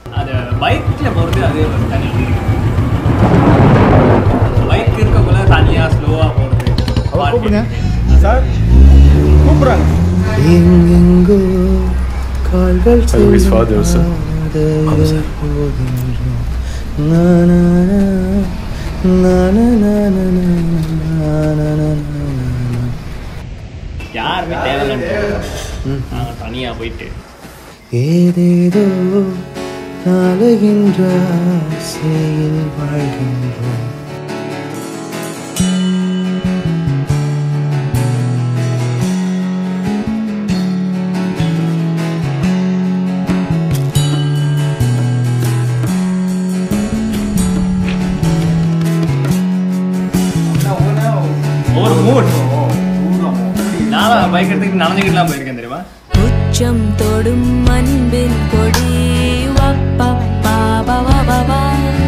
அது பைக்கில் போகிறது அது ஒரு தனி பைக் இருக்கக்குள்ள தனியாக ஸ்லோவாக அவர் கூப்பிடுங்க போகிறது சார் கூப்பிடுறாங்க எங்கெங்கோ கால்கள் Hello, his father also. செல்லாத போகின்றோம். நா, நா, நா, நா, நா, நா, நா, நா, நா, நா, நா, நா. யாருமே தேவையில்லைன்னு நாங்கள் தனியாக போயிட்டு ஏதேதோ நாளைகின்ற ஆசையில் வாழ்கின்றோம் ஒரு மூட் நான் பைக் எடுத்துக்கிட்டு நடந்துக்கிட்டுலாம் போயிருக்கேன் தெரியுமா உச்சம் தொடும் அன்பின் கொடி வப்பப்பாவவவவா.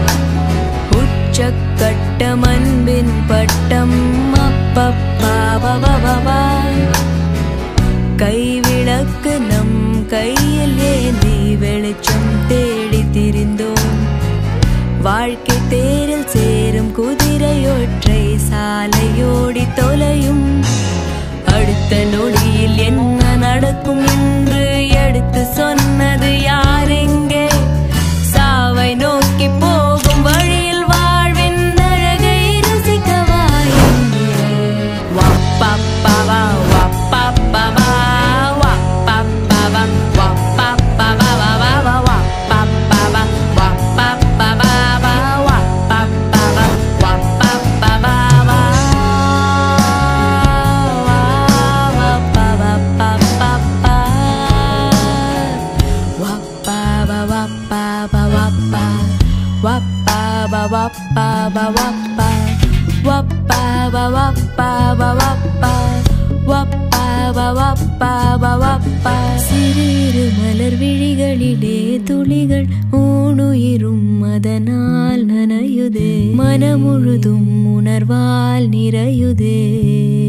உச்சக்கட்டம் அன்பின் பட்டம் அப்பப்பாவவவவா. கைவிளக்கு நம் கையில் ஏந்தி வெளிச்சம் தேடி திரிந்தோம் வாழ்க்கை தேரில் சேரும் குதிரையொற்றை சாலையோடி தொலையும் அடுத்த நொடியில் என்ன நடக்கும் என்று எடுத்து சொன்னது யாரெங்கே சாவை நோக்கி போகும் வழியில் வாழ்வின் அழகை ருசிக்கவா எங்கே? வப்பப்பவா, வப்பப்பவா, வப்பப்பவா, வப்பப்பவவவவவ, வப்பப்பவா, வப்பப்பவவவ, வப்பப்பவா, வப்பப்பவவவ. சிறு மலர் விழிகளிலே துளிகள் ஊனுயிரும் அதனால் நனையுதே மனமுழுதும் உணர்வால் நிறையுதே